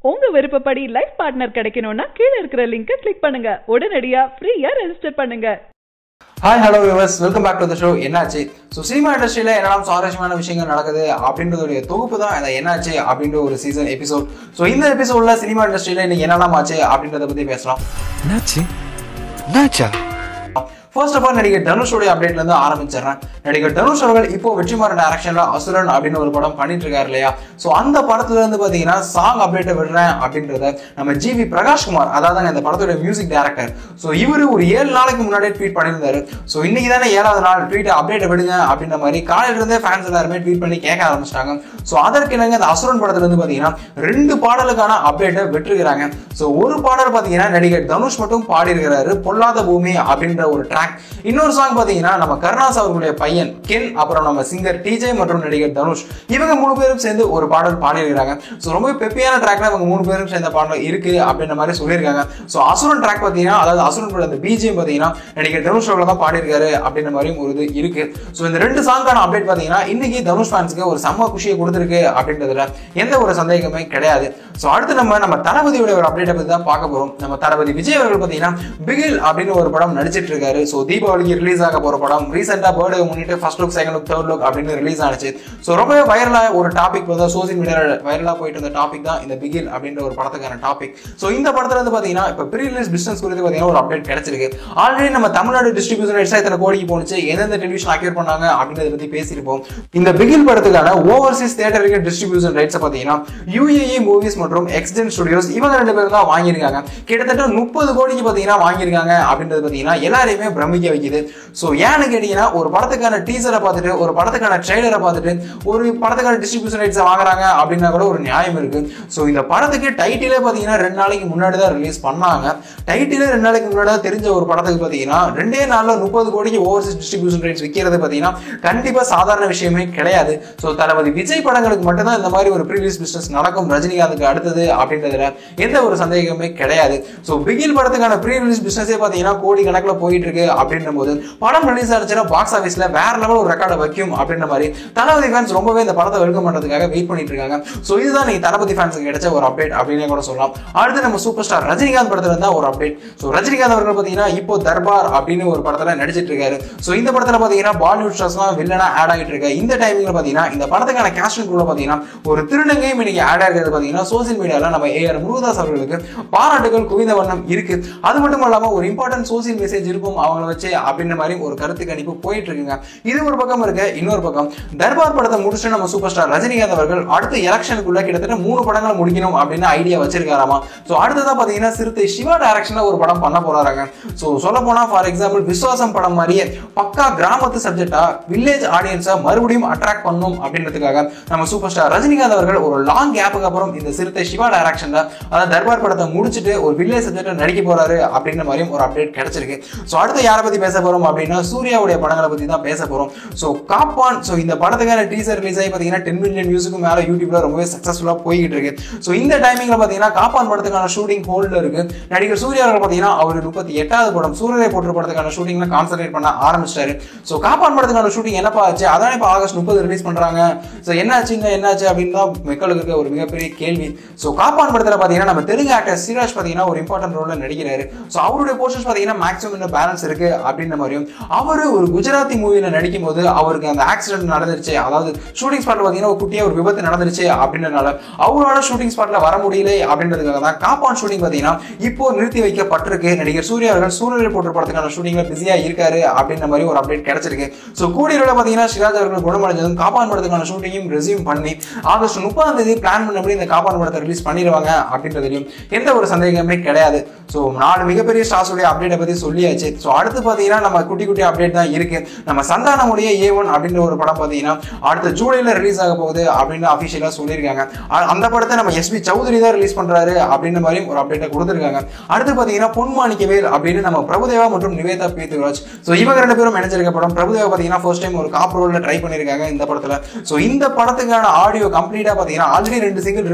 உங்க விருப்பப்படி life partner கிடைக்கணும்னா கீழே இருக்கிற லிங்கை கிளிக் பண்ணுங்க உடனடியா ஃப்ரீயா ரெஜிஸ்டர் பண்ணுங்க hi hello viewers welcome back to the show என்னாச்சு ஸோ சினிமா இண்டஸ்ட்ரியில் என்னெல்லாம் சுவாரஸ்யமான விஷயங்கள் நடக்குது அப்படின்றதுடைய தொகுப்பு தான் இந்த என்னாச்சு அப்படின்ற ஒரு சீசன் எபிசோட் ஸோ இந்த எபிசோட்ல சினிமா இண்டஸ்ட்ரியில் இன்னைக்கு என்னெல்லாம் ஆச்சு அப்படின்றத பற்றி பேசலாம் என்னாச்சு என்னாச்சா ஃபர்ஸ்ட் ஆஃப் ஆல் நடிகர் தனுஷோடைய அப்டேட்ல இருந்து ஆரம்பிச்சிடுறேன் நடிகர் தனுஷ் அவர்கள் இப்போ வெற்றிமாறன் டைரக்ஷன்ல அசுரன் அப்படின்னு ஒரு படம் பண்ணிட்டு இருக்காரு இல்லையா ஸோ அந்த படத்துல இருந்து பாத்தீங்கன்னா சாங் அப்டேட்டை விடுறேன் அப்படின்றத நம்ம ஜிவி பிரகாஷ்குமார் அதாவது இந்த படத்தோட மியூசிக் டைரக்டர் ஸோ இவரு ஒரு ஏழு நாளைக்கு முன்னாடியே ட்வீட் பண்ணியிருந்தாரு ஸோ இன்னைக்கு தானே ஏழாவது நாள் ட்வீட் அப்டேட்டை விடுங்க அப்படின்ற மாதிரி காலையில இருந்தே ஃபேன்ஸ் எல்லாருமே ட்வீட் பண்ணி கேட்க ஆரம்பிச்சிட்டாங்க ஸோ அதற்கு இணங்க அந்த அசுரன் படத்துல இருந்து பாத்தீங்கன்னா ரெண்டு பாடலுக்கான அப்டேட்டை விட்டுருக்கிறாங்க ஸோ ஒரு பாடல் பாத்தீங்கன்னா நடிகர் தனுஷ் மட்டும் பாடியிருக்கிறாரு பொல்லாத பூமி அப்படின்ற ஒரு ட்ராக் இன்னொரு சாங் பாத்தீங்கன்னா நம்ம கருணாஸ் அவர்களுடைய பையன் கென் அப்புறம் நம்ம சிங்கர் டிஜே மற்றும் நடிகர் தனுஷ் இவங்க மூணு பேரும் சேர்ந்து ஒரு பாடல் பாடியிருக்கிறாங்க ஸோ ரொம்ப பெப்பியான ட்ராக்ல இவங்க மூணு பேரும் சேர்ந்த பாடல் இருக்கு அப்படின்ற மாதிரி சொல்லியிருக்காங்க ஸோ அசுரன் ட்ராக் பாத்தீங்கன்னா அதாவது அசுரன் படம் அந்த பிஜிஎம் பாத்தீங்கன்னா நடிகர் தனுஷ் அவர்கள் தான் பாடியிருக்காரு அப்படின்ற மாதிரியும் ஒரு இது இருக்கு ஸோ இந்த ரெண்டு சாங்கான அப்டேட் பாத்தீங்கன்னா இன்னைக்கு தனுஷ் ஃபேன்ஸ்க்கு ஒரு செம்ம குஷியை கொடுத்துருக்கு அப்படின்றதுல எந்த ஒரு சந்தேகமே கிடையாது ஸோ அடுத்து நம்ம நம்ம தளபதியோட ஒரு அப்டேட்டை பத்தி தான் பார்க்க போறோம் நம்ம தளபதி விஜய் அவர்கள் பாத்தீங்கன்னா பிகில் அப்படின்னு ஒரு படம் நடிச்சிட்டு இருக்காரு ஸோ தீபாவளிக்கு ரிலீஸ் ஆக போற படம் ரீசெண்டா பர்த்டே முன்னிட்டு first look second look third look அப்படின்னு ரிலீஸ் ஆனிச்சு ஸோ ரொம்பவே வைரலா ஒரு டாபிக் வந்து சோசியல் மீடியால வைரலா போயிட்டு இருந்த டாபிக் தான் இந்த பிகில் அப்படின்ற ஒரு படத்துக்கான டாபிக் ஸோ இந்த படத்துல வந்து பாத்தீங்கன்னா இப்போ ப்ரீ ரிலீஸ் பிசினஸ் குறித்து பாத்தீங்கன்னா ஒரு அப்டேட் கிடைச்சிருக்கு ஆல்ரெடி நம்ம தமிழ்நாடு டிஸ்ட்ரிபியூஷன் ரைட்ஸ் இத்தனை கோடிக்கு போனுச்சு எந்தெந்த டெலிவிஷன் அக்யூர் பண்ணாங்க அப்படின்றத பத்தி பேசியிருப்போம் இந்த பிகில் படத்துக்கான ஓவர்சீஸ் தேட்டருக்கு டிஸ்ட்ரிபியூஷன் ரைட்ஸ் பாத்தீங்கன்னா யூஏஇ மூவிஸ் மற்றும் எக்ஸ்டென்ட் ஸ்டுடியோஸ் இவங்க ரெண்டு பேரும் தான் வாங்கியிருக்காங்க கிட்டத்தட்ட முப்பது கோடிக்கு பாத்தீங்கன்னா வாங்கியிருக்காங்க அப்படின்றது பாத்தீங்கன்னா எல்லாரையுமே பிரமிக்க வைக்குது ஸோ ஏன்னு கேட்டீங்கன்னா ஒரு படத்துக்கான டீசரை பார்த்துட்டு ஒரு படத்துக்கான ட்ரெய்லரை பார்த்துட்டு ஒரு படத்துக்கான டிஸ்ட்ரிபியூஷன் ரைட்ஸை வாங்குறாங்க அப்படின்னா கூட ஒரு நியாயம் இருக்கு ஸோ இந்த படத்துக்கு டைட்டிலே பார்த்தீங்கன்னா ரெண்டு நாளைக்கு முன்னாடி தான் ரிலீஸ் பண்ணாங்க டைட்டிலே ரெண்டு நாளைக்கு முன்னாடி தான் தெரிஞ்ச ஒரு படத்துக்கு பார்த்தீங்கன்னா ரெண்டே நாளில் முப்பது கோடிக்கு ஓவர்சீஸ் டிஸ்ட்ரிபியூஷன் ரைட்ஸ் விற்கிறது பார்த்தீங்கன்னா கண்டிப்பாக சாதாரண விஷயமே கிடையாது ஸோ தளபதி விஜய் படங்களுக்கு மட்டும்தான் இந்த மாதிரி ஒரு ப்ரீவியஸ் பிஸ்னஸ் நடக்கும் ரஜினிகாந்துக்கு அடுத்தது அப்படின்றதுல எந்த ஒரு சந்தேகமே கிடையாது ஸோ பிகில் படத்துக்கான ப்ரீ ரிலீஸ் பிசினஸே பார்த்தீங்கன்னா கோடி கணக்கில் போயிட்டு இருக்கு அப்படின்ற போது படம் ரிலீஸ் ஆச்சுன்னா பாக்ஸ் ஆஃபீஸ்ல வேற லெவல் ஒரு ரெக்கார்டை வைக்கும் அப்படின்ற மாதிரி தளபதி ஃபேன்ஸ் ரொம்பவே இந்த படத்தை வெல்கம் பண்றதுக்காக வெயிட் பண்ணிட்டு இருக்காங்க ஸோ இதுதான் நீங்க தளபதி ஃபேன்ஸுக்கு கிடைச்ச ஒரு அப்டேட் அப்படின்னு கூட சொல்லலாம் அடுத்து நம்ம சூப்பர் ஸ்டார் ரஜினிகாந்த் படத்துல இருந்தா ஒரு அப்டேட் ஸோ ரஜினிகாந்த் அவர்கள் பார்த்தீங்கன்னா இப்போ தர்பார் அப்படின்னு ஒரு படத்துல நடிச்சிட்டு இருக்காரு ஸோ இந்த படத்துல பார்த்தீங்கன்னா பாலிவுட் ஸ்டார்ஸ்லாம் வில்லனா ஆட் ஆகிட்டு இருக்கு இந்த டைமிங்ல பார்த்தீங்கன்னா இந்த படத்துக்கான கேஸ்டிங் குள்ள பார்த்தீங்கன்னா ஒரு திருநங்கையும் இன்னைக்கு ஆட் ஆகிறது பார்த்தீங்கன்னா சோசியல் மீடியால நம்ம ஏஆர் முருகதாஸ் அவர்களுக்கு பாராட்டுகள் குவிந்த வண்ணம் இருக்கு அது மட்டும் இல்லாம ஒரு இம்பார்ட்டன்ட் சோசியல் மெசேஜ் இருக்கும் அவங்கள வச்சு அப்படின்ற மாதிரி ஒரு கருத்து கணிப்பு போயிட்டு இருக்குங்க இது ஒரு பக்கம் இருக்கு இன்னொரு பக்கம் தர்பார் படத்தை முடிச்சுட்டு நம்ம சூப்பர் ஸ்டார் ரஜினிகாந்த் அவர்கள் அடுத்த எலெக்ஷனுக்குள்ள கிட்டத்தட்ட மூணு படங்களை முடிக்கணும் அப்படின்னு ஐடியா வச்சிருக்காராமா ஸோ அடுத்ததா பாத்தீங்கன்னா சிறுத்தை சிவா டைரக்ஷன்ல ஒரு படம் பண்ண போறாங்க ஸோ சொல்ல போனா ஃபார் எக்ஸாம்பிள் விஸ்வாசம் படம் மாதிரியே பக்கா கிராமத்து சப்ஜெக்டா வில்லேஜ் ஆடியன்ஸை மறுபடியும் அட்ராக்ட் பண்ணும் அப்படின்றதுக்காக நம்ம சூப்பர் ஸ்டார் ரஜினிகாந்த் அவர்கள் ஒரு லாங் கேப்புக்கு அப்புறம் இந்த சிறுத்தை சிவா டைரக்ஷன்ல அதாவது தர்பார் படத்தை முடிச்சுட்டு ஒரு வில்லேஜ் சப்ஜெக்டை நடிக்க போறாரு அப்படின்ற மாதிரியும் ஒரு அப்டேட் கிடைச்சிருக்கு ஸோ அடுத்து யாரை பத்தி பேச போறோம் அப்படின்னா சூர்யாவுடைய படங்களை பத்தி தான் பேச போறோம் ஸோ காப்பான் ஸோ இந்த படத்துக்கான டீசர் ரிலீஸ் ஆகி பார்த்தீங்கன்னா டென் மில்லியன் வியூஸுக்கு மேல யூடியூப்ல ரொம்பவே சக்ஸஸ்ஃபுல்லா போய்கிட்டு இருக்கு ஸோ இந்த டைமிங்ல பார்த்தீங்கன்னா காப்பான் படத்துக்கான ஷூட்டிங் ஹோல்ட்ல இருக்கு நடிகர் சூர்யா அவர்கள் பார்த்தீங்கன்னா அவர் முப்பத்தி எட்டாவது படம் சூரியரை போட்டு படத்துக்கான ஷூட்டிங்ல கான்சன்ட்ரேட் பண்ண ஆரம்பிச்சிட்டாரு ஸோ காப்பான் படத்துக்கான ஷூட்டிங் என்னப்பா ஆச்சு அதான் இப்போ ஆகஸ்ட் முப்பது ரிலீஸ் பண்றாங்க ஸோ என்னாச்சுங்க என்னாச்சு அப்படின்னு தான் மக்களுக்கு இருக்க ஒரு மிகப்பெரிய கேள்வி ஸோ காப்பான் படத்தில் பார்த்தீங்கன்னா நம்ம தெலுங்கு ஆக்டர் சிராஜ் பார்த்தீங்கன்னா ஒரு இம்பார்ட்டன்ட் ரோல்ல நடிக்கிறாரு ஸோ அவருடைய போர்ஷன்ஸ் பார்த்தீங்கன்னா மேக்ஸிமம் இன்னும் பேலன்ஸ் இருக்கு அப்படின்ற மாதிரியும் அவர் ஒரு குஜராத்தி மூவியில் நடிக்கும் போது அவருக்கு அந்த ஆக்சிடென்ட் நடந்துருச்சு அதாவது ஷூட்டிங் ஸ்பாட்ல பார்த்தீங்கன்னா ஒரு குட்டியா ஒரு விபத்து நடந்துருச்சு அப்படின்றனால அவரோட ஷூட்டிங் ஸ்பாட்ல வர முடியல அப்படின்றதுக்காக தான் காப்பான் ஷூட்டிங் பார்த்தீங்கன்னா இப்போ நிறுத்தி வைக்கப்பட்டிருக்கு நடிகர் சூர்யா அவர்கள் சூரியரை போட்டு படத்துக்கான ஷூட்டிங்ல பிஸியா இருக்காரு அப்படின்ற மாதிரி ஒரு அப்டேட் கிடைச்சிருக்கு ஸோ கூடியோட பார்த்தீங்கன்னா சிராஜ் அவர்கள் குணமடைஞ்சதும் காப்பான் படத்துக்கான ஷூட்டிங்கும் ரெசியூம் பண்ணி ஆகஸ்ட் முப்பதாம் தேதி பிளான் பண்ணபடி இந்த காப்பான் படத்தை ரிலீஸ் பண்ணிடுவாங்க அப்படின்றதுலையும் எந்த ஒரு சந்தேகமே கிடையாது ஸோ நாலு மிகப்பெரிய ஸ்டார்ஸுடைய அப்டேட்டை பத்தி சொல்லியாச்சு ஸோ அடுத்து பார்த்தீங்கன்னா நம்ம குட்டி குட்டி அப்டேட் தான் இருக்கு நம்ம சந்தானமுடைய ஏ ஒன் அப்படின்ற ஒரு படம் பார்த்தீங்கன்னா அடுத்த ஜூலைல ரிலீஸ் ஆக போகுது அப்படின்னு அஃபிஷியலாக சொல்லியிருக்காங்க அ- அந்த படத்தை நம்ம எஸ்பி சௌத்ரி தான் ரிலீஸ் பண்றாரு அப்படின்ற மாதிரியும் ஒரு அப்டேட்டை கொடுத்துருக்காங்க அடுத்து பார்த்தீங்கன்னா பொன்மாணிக்கவேல் அப்படின்னு நம்ம பிரபுதேவா மற்றும் நிவேதா பீத்துராஜ் ஸோ இவங்க ரெண்டு பேரும் இணைஞ்சிருக்க படம் பிரபுதேவா பார்த்தீங்கன்னா ஃபர்ஸ்ட் டைம் ஒரு காப் ரோல்ல ட்ரை பண்ணியிருக்காங்க இந்த படத்துல ஸோ இந்த படத்துக்கான ஆடியோ கம்ப்ளீட்டா பார்த்தீங்கன்னா ஆல்ரெடி ரெண்டு சிங்கிள் ரிலீஸ் ஆயிடுச்சு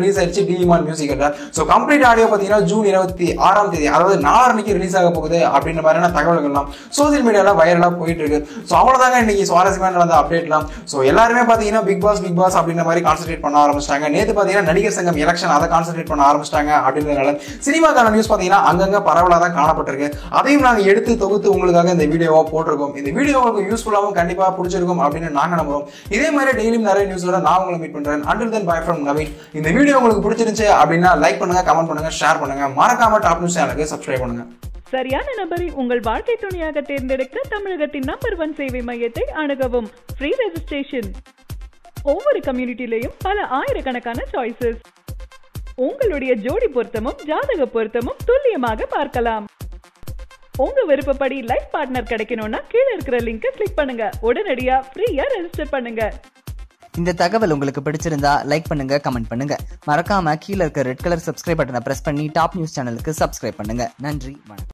D Imman music so complete audio பார்த்தீங்கன்னா ஜூன் இருபத்தி ஆறாம் தேதி அதாவது நாலரைக்கு ரிலீஸ் ஆக போகுது அப்படின்ற மாதிரியான தகவல்கள்லாம் சோசியல் மீடியாவில் வைரலாக போயிட்டு இருக்கு ஸோ அவ்வளோதாங்க இன்னைக்கு சுவாரஸ்யமான நடந்த அப்டேட்லாம் ஸோ எல்லாருமே பார்த்தீங்கன்னா பிக் பாஸ் பிக் பாஸ் அப்படின்ற மாதிரி கான்சென்ட்ரேட் பண்ண ஆரம்பிச்சிட்டாங்க நேற்று பார்த்தீங்கன்னா நடிகர் சங்கம் எலெக்ஷன் அதை கான்சென்ட்ரேட் பண்ண ஆரம்பிச்சிட்டாங்க அப்படின்றதுனால சினிமாக்கான நியூஸ் பார்த்தீங்கன்னா அங்கங்க பரவலாக தான் காணப்பட்டிருக்கு அதையும் நாங்கள் எடுத்து தொகுத்து உங்களுக்காக இந்த வீடியோவாக போட்டிருக்கோம் இந்த வீடியோ உங்களுக்கு யூஸ்ஃபுல்லாகவும் கண்டிப்பாக பிடிச்சிருக்கும் அப்படின்னு நாங்கள் நம்புறோம் இதே மாதிரி டெய்லியும் நிறைய நியூஸோட நான் உங்களை மீட் பண்றேன் until then bye from Naveen இந்த வீடியோ உங்களுக்கு பிடிச்சிருந்துச்சு அப்படின்னா லைக் பண்ணுங்க கமெண்ட் பண்ணுங்க ஷேர் பண்ணுங்க மறக்காம டாப் நியூஸ் சேனலுக்கு சப்ஸ்கிரைப் பண்ணுங்க சரியான நபரை உங்கள் வாழ்க்கை துணையாக தேர்ந்தெடுக்க தமிழகத்தின் நம்பர் ஒன் சேவை மையத்தை அணுகவும் ஃப்ரீ ரெஜிஸ்ட்ரேஷன் ஒவ்வொரு கம்யூனிட்டிலையும் பல ஆயிரக்கணக்கான சாய்ஸஸ் உங்களுடைய ஜோடி பொருத்தமும் ஜாதக பொருத்தமும் துல்லியமாக பார்க்கலாம் உங்க விருப்பப்படி லைஃப் பார்ட்னர் கிடைக்கணும்னா கீழே இருக்கிற லிங்கை கிளிக் பண்ணுங்க உடனடியா ஃப்ரீயா ரெஜிஸ்டர் பண்ணுங்க இந்த தகவல் உங்களுக்கு பிடிச்சிருந்தா லைக் பண்ணுங்க கமெண்ட் பண்ணுங்க மறக்காம கீழே இருக்க ரெட் கலர் சப்ஸ்கிரைப் பட்டனை பிரஸ் பண்ணி டாப் நியூஸ் சேனலுக்கு சப்ஸ்கிரைப் பண்ணுங்க நன்றி வணக்கம்